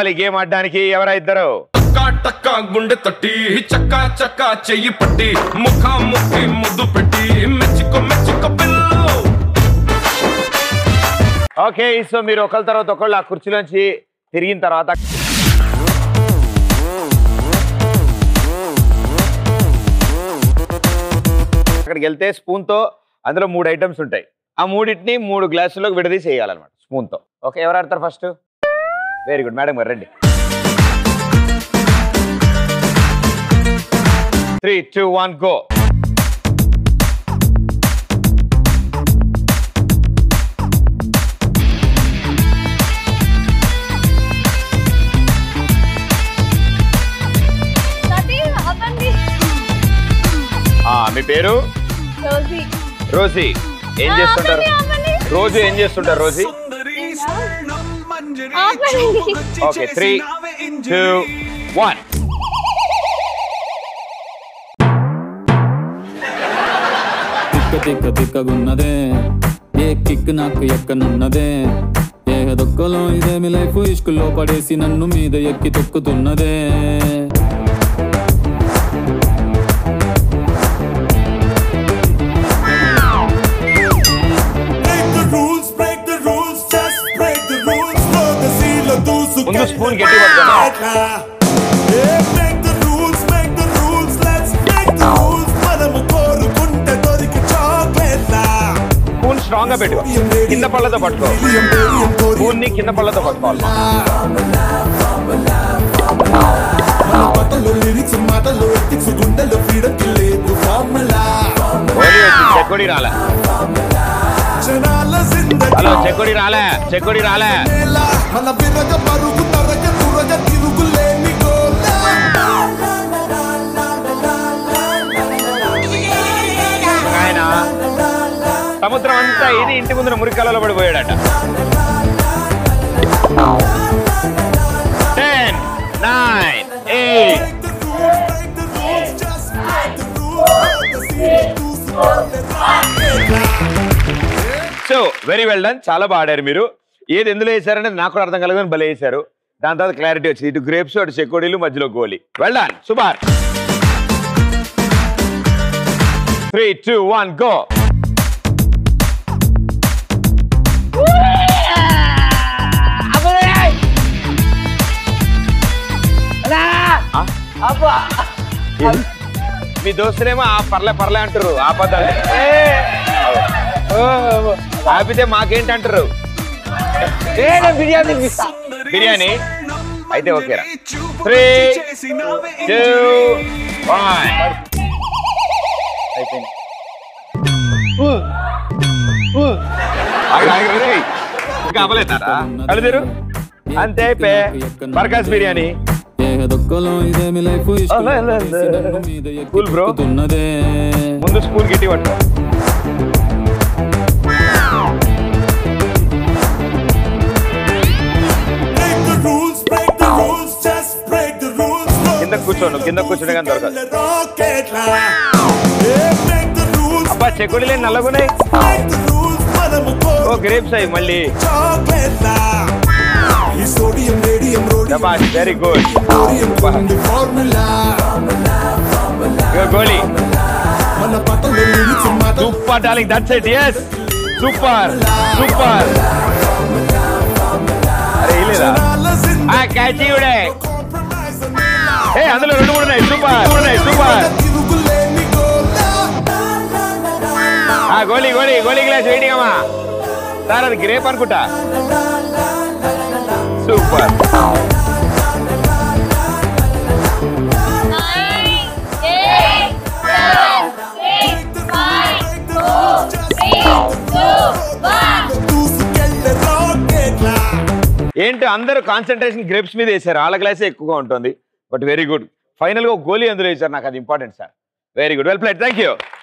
రావాలి గేమ్ ఆడడానికి ఎవరా ఇద్దరు టక్కా టక్కా గుండె తట్టి చక్కా చక్కా చెయ్యి పట్టి ముఖా ముఖి ముద్దు పెట్టి మెచ్చుకో మెచ్చుకో పిల్లు ఓకే సో మీరు ఒకళ్ళ తర్వాత ఒకళ్ళు ఆ కుర్చీలోంచి తిరిగిన తర్వాత అక్కడికి వెళ్తే స్పూన్తో అందులో మూడు ఐటమ్స్ ఉంటాయి ఆ మూడింటిని మూడు గ్లాసుల్లోకి విడదీసి వేయాలన్నమాట స్పూన్తో ఓకే ఎవరు ఆడతారు ఫస్ట్ వెరీ గుడ్ మేడం గారు రండి త్రీ టూ వన్ గో మీ పేరు రోజీ రోజీ ఏం చేస్తుంటారు ఆపండి, ఆపండి. రోజు ఏం చేస్తుంటారు రోజీ ఆపండి. ఓకే త్రీ టూ వన్ తిక్క తిక్క తిక్కగున్నదే ఏ కిక్ నాకు ఎక్కనున్నదే ఏ దొక్కలో ఇదేమి లైఫ్ ఇష్కుల్లో పడేసి నన్ను మీద ఎక్కి తొక్కుతున్నదే Break the rules, break the rules, just break the rules. లోకసీలో దూసుకెళ్ళే ముందు స్పూన్ గట్టి పట్టుకోండి. రాట్లా. Yeah, break the rules, break the rules, let's break the rules. మనము కోరుకుంటే దొరికి చాక్లెట్లా. స్పూన్ స్ట్రాంగ్ గా పెట్టుకో కింద పళ్ళతో పట్టుకో బిలియం బిలియం కోరి స్పూన్ ని కింద పళ్ళతో పట్టుకోవాలి మన పాటలో లిరిక్స్ మాటలో ఎథిక్స్ గుండెలో ఫ్రీడమ్ కి లేదు ఫార్ములా ఓలి వచ్చి చెక్కుడి రాలే క్షణాల జిందగీ హలో చెక్కుడి రాలే చెక్కుడి రాలే నేల. మన విరగ పరుగు తరగ తురగ తిరుగులేని గోలా ఆయన సముద్రం అంతా ఇది ఇంటి ముందున మురికాలలో పడిపోయాడట ten nine eight so very well done చాలా బాగా ఆడారు మీరు ఏది ఎందులో వేసారనేది నాకు కూడా అర్థం కలగదని భలే వేశారు దాని తర్వాత క్లారిటీ వచ్చింది ఇటు గ్రేప్స్ అటు చెకోడీలు మధ్యలో గోలీ well done super three two one go మీ దోస్తులేమో ఆ పర్లే పర్లే అంటారు ఆపద్దాలు ఆపితే మాకేంటి అంటారు బిర్యానీ బిర్యానీ అయితే ఓకేరా త్రీ టూ వన్ అయిపోయింది ఆగు, ఆగు, రేయ్. ఇంకా అవ్వలేదారా కళ్ళు తెరు. అంతే అయిపోయే బర్కాస్ బిర్యానీ ఏ దొక్కలో ఇదేమి లైఫ్ అలా, అలా, అలా. Cool, bro. తొక్కుతున్నదే ముందు స్పూన్ గట్టి పట్టు Break the rules, break the rules, just break the rules. కింద కూర్చోను కింద కూర్చుంటే కానీ దొరకదు రాకెట్లా. Yeah, break the rules, అబ్బా చెక్కుడులే నల్లగున్నాయి break the rules. మనము ఓ కోరు గ్రేప్స్ అయ్యి మళ్ళీ చాక్లెట్లా. ఈ సోడియం రేడియం రోడియం శబాష్ వెరీ గుడ్ థోరియం కొన్ని ఫార్ములా గోలీ మన పట్టలో లిరిక్స్ మాటలు super darling that's it yes super super అరే ఇలేదా క్షణాల జిందగీ ఆ క్యాచ్ ఇవిడే compromise అనేలా. ఏ అందులో రెండు మూడు ఉన్నాయి సూపర్ ఉన్నాయి సూపర్ తిరుగులేని గోలా. ఆ గోలీ గోలీ గోలీ గ్లాస్ వెయిటింగ్ అమ్మా సార్ అది గ్రేప్ అనుకుంటా super Nine, eight, seven, six, five, four, three, two, one. దూసుకెళ్ళే రాకెట్లా. ఏంటి అందరూ కాన్సన్ట్రేషన్ గ్రేప్స్ మీద వేశారు వాళ్ళ గ్లాసే ఎక్కువగా ఉంటుంది బట్ వెరీ గుడ్ ఫైనల్ గా ఒక గోలీ అందులో వేశారు నాకు అది important sir very good well played thank you